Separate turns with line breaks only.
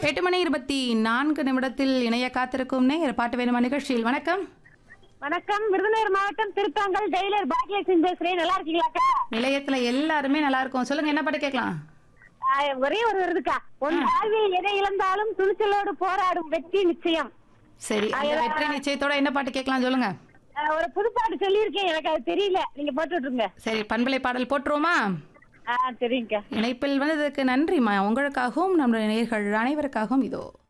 எட்டு மணி இருபத்தி நான்கு நிமிடத்தில் இணைய காத்திருக்கும் நேர் பாட்டு வேணுமா நிகழ்ச்சியில் வணக்கம்
வணக்கம் விருதுநகர் மாவட்டம் திருத்தாங்கல் டெய்லர் பாக்கியலட்சுமி பேசுறேன் நல்லா இருக்கீங்களாக்கா
நிலையத்துல எல்லாருமே நல்லா இருக்கும் சொல்லுங்க என்ன பாட்டு கேட்கலாம்
ஆஹ் ஒரே ஒரு வருதுக்கா உன் வாழ்வில் எதை இழந்தாலும் துணிச்சலோடு போராடும் வெற்றி நிச்சயம்
சரி அந்த வெற்றி நிச்சயத்தோட என்ன பாட்டு கேட்கலாம் சொல்லுங்க
ஆஹ் ஒரு புதுப்பாட்டு சொல்லியிருக்கேன் எனக்கு அது தெரியல நீங்க போட்டு விட்டுருங்க
சரி பண்பலை பாடல் போட்டுருவோமா
ஆஹ் சரிங்கக்கா
இணைப்பில் வந்ததுக்கு நன்றிம்மா உங்களுக்காகவும் நம்முடைய நேர்கள் அனைவருக்காகவும் இதோ